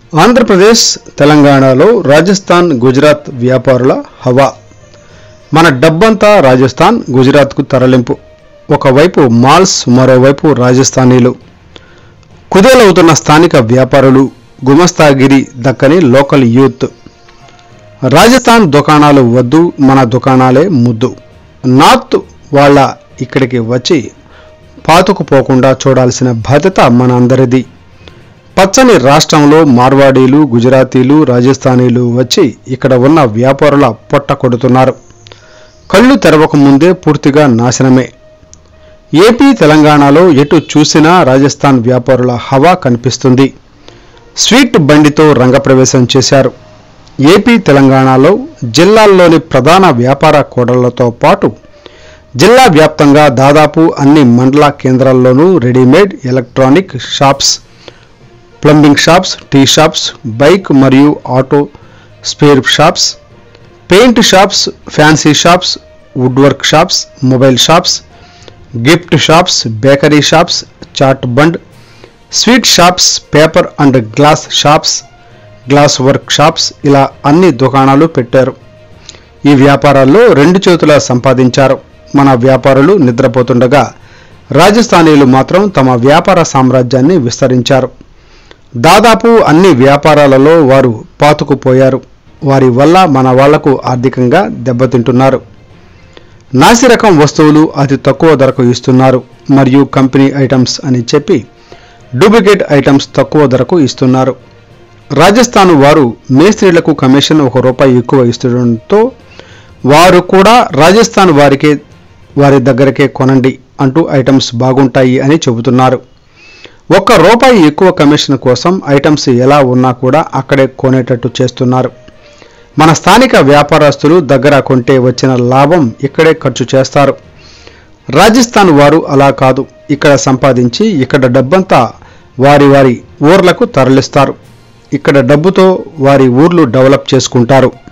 ఆంధ్రప్రదేశ్ తెలంగాణలో రాజస్థాన్ గుజరాత్ వ్యాపారుల హవా మన డబ్బంతా రాజస్థాన్ గుజరాత్కు తరలింపు ఒకవైపు మాల్స్ మరోవైపు రాజస్థానీలు కుదేలవుతున్న స్థానిక వ్యాపారులు గుమస్తాగిరి దక్కని లోకల్ యూత్ రాజస్థాన్ దుకాణాలు వద్దు మన దుకాణాలే ముద్దు నార్త్ వాళ్ళ ఇక్కడికి వచ్చి పాతుకుపోకుండా చూడాల్సిన బాధ్యత మన అందరిది పచ్చని రాష్ట్రంలో మార్వాడీలు గుజరాతీలు రాజస్థానీలు వచ్చి ఇక్కడ ఉన్న వ్యాపారుల పొట్ట కొడుతున్నారు కళ్ళు తెరవక ముందే పూర్తిగా నాశనమే ఏపీ తెలంగాణలో ఎటు చూసినా రాజస్థాన్ వ్యాపారుల హవా కనిపిస్తుంది స్వీట్ బండితో రంగప్రవేశం చేశారు ఏపీ తెలంగాణలో జిల్లాల్లోని ప్రధాన వ్యాపార కూడళ్లతో పాటు జిల్లా వ్యాప్తంగా దాదాపు అన్ని మండల కేంద్రాల్లోనూ readymade electronic shops plumbing shops tea shops bike మరియు auto spare shops paint shops fancy shops wood work shops mobile shops gift shops bakery shops chaat బండ్ sweet shops paper and glass shops glass work shops ఇలా అన్ని దుకాణాలు పెట్టారు ఈ వ్యాపారాల్లో రెండు చేతుల సంపాదించారు మన వ్యాపారులు నిద్రపోతుండగా రాజస్థానీయులు మాత్రం తమ వ్యాపార సామ్రాజ్యాన్ని విస్తరించారు దాదాపు అన్ని వ్యాపారాలలో వారు పాతుకుపోయారు వారి వల్ల మన వాళ్లకు ఆర్థికంగా దెబ్బతింటున్నారు నాసిరకం వస్తువులు అతి తక్కువ ధరకు ఇస్తున్నారు మరియు కంపెనీ ఐటమ్స్ అని చెప్పి డూప్లికేట్ ఐటమ్స్ తక్కువ ధరకు ఇస్తున్నారు రాజస్థాన్ వారు మేస్త్రీలకు కమిషన్ ఒక రూపాయి ఎక్కువ ఇస్తుండటంతో వారు కూడా రాజస్థాన్ వారికే వారి దగ్గరకే కొనండి అంటూ ఐటమ్స్ బాగుంటాయి అని చెబుతున్నారు ఒక్క రూపాయి ఎక్కువ కమిషన్ కోసం ఐటమ్స్ ఎలా ఉన్నా కూడా అక్కడే కొనేటట్టు చేస్తున్నారు మన స్థానిక వ్యాపారస్తులు దగ్గర కొంటే వచ్చిన లాభం ఇక్కడే ఖర్చు చేస్తారు రాజస్థాన్ వారు అలా కాదు ఇక్కడ సంపాదించి ఇక్కడ డబ్బంతా వారి వారి ఊర్లకు తరలిస్తారు ఇక్కడ డబ్బుతో వారి ఊర్లు డెవలప్ చేసుకుంటారు